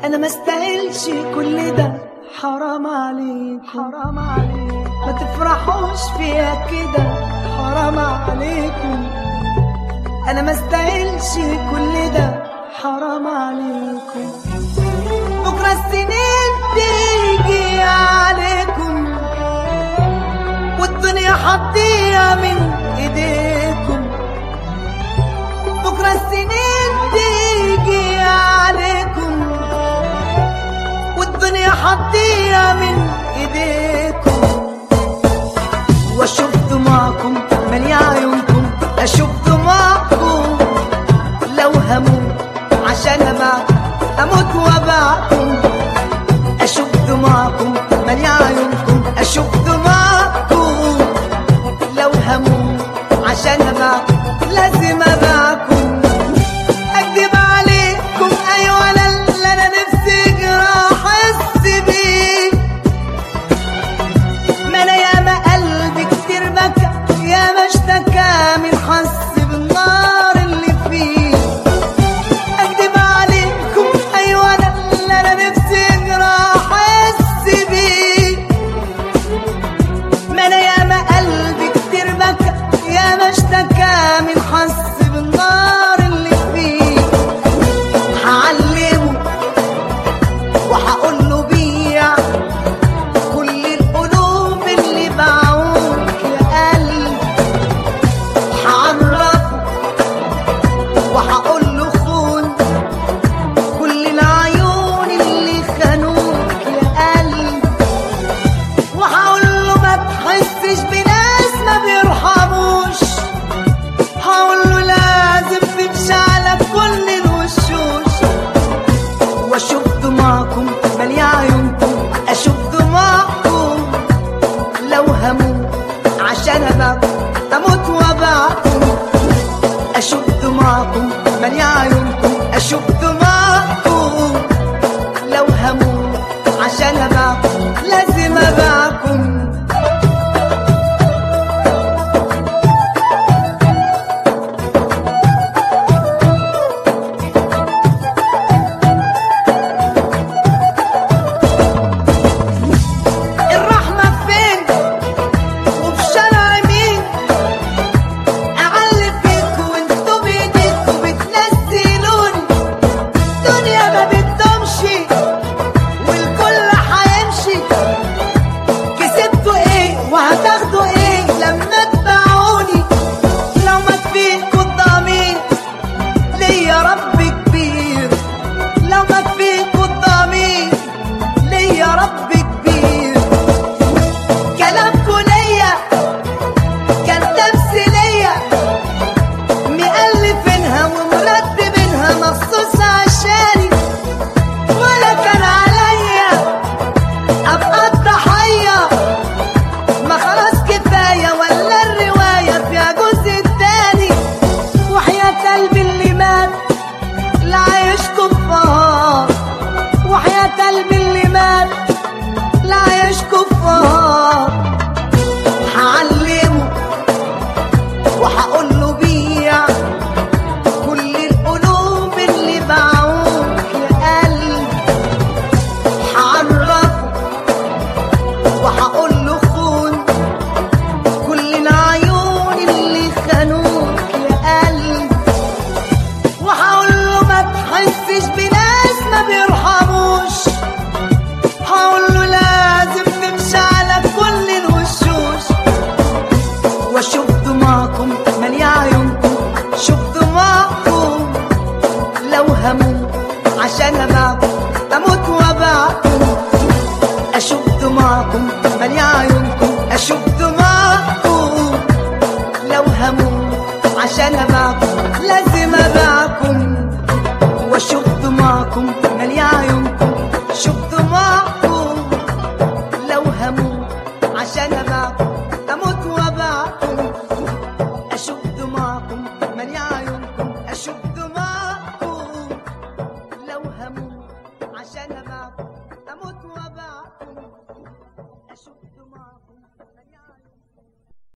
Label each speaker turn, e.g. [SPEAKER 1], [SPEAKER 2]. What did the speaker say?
[SPEAKER 1] انا ما استاهلش كل ده حرام عليك حرام عليك ما تفرحوش فيها كده حرام عليكم انا ما استاهلش كل ده حرام عليكم بكره السنين تيجي عليكم والدنيا هتضيع من ايديكم بكره السنين تيجي عليكم والدنيا هتضيع من ايديكم واشوف دموعكم مالية عيونكم اشوف دموعكم لو هموت عشان ابعكم اموت وابعكم اشوف دموعكم مالية عيونكم اشوف دموعكم لو هموت عشان ابعكم لازم ابعكم اكدب عليكم ايوه انا اللي انا نفسي اجرى احس بيه ما انا ياما قلبي كتير بكى ياما اشتكى من حس بالنار اللي فيه اكدب عليكم ايوه انا اللي انا نفسي اجرى احس بيه ما انا ياما قلبي كتير بكى ياما اشتكى من حس بالنار اللي فيه هعلمه وهقول له بيع كل القلوب اللي باعوك يا قلبي هعرفه وهقول له خون كل العيون اللي خانوك يا قلبي وهقول له ما تحسش بناس ما بيرحموش هقول له لازم تمشي على كل الوشوش واشوف دموعكم مالية عيونكم اشوف دموعكم لو هموت عشان ابعكم اموت وابعكم اشوف دموعكم مالية عيونكم اشوف دموعكم لو هموت عشان ابعكم لازم ابعكم الرحمة فين وفي شارع مين أعلم فيكوا وانتوا بإيديكوا بتنزلوني الدنيا ما بتدومش والكل هيمشي كسبتوا ايه وهتاخدوا ايه لما تباعوني لو مات فيكوا الضمير ليا رب كبير لو مات فيكوا الضمير ليا رب كبير كلامكوا ليا كان تمثيلية مألفينها ومرتبينها مخصوص عشاني ولا كان عليا أبقى الضحية ما خلاص كفاية ولا الرواية فيها جزء تاني وحياة قلبي اللي مات لا عايش كفار وحياة قلبي اللي مات لا عايش كفار هعلمه وهقول له بيع كل القلوب اللي باعوك يا قلبي هعرفه وهقول له خون كل العيون اللي خانوك يا قلبي وهقول له ما تحسش بناس ما بيرحموش هقول له لازم تمشي على كل الوشوش واشوف دموعكم مالية عيونكم شوف دموعكم لو هموت عشان ابعكم اموت وابعكم اشوف دموعكم مالية عيونكم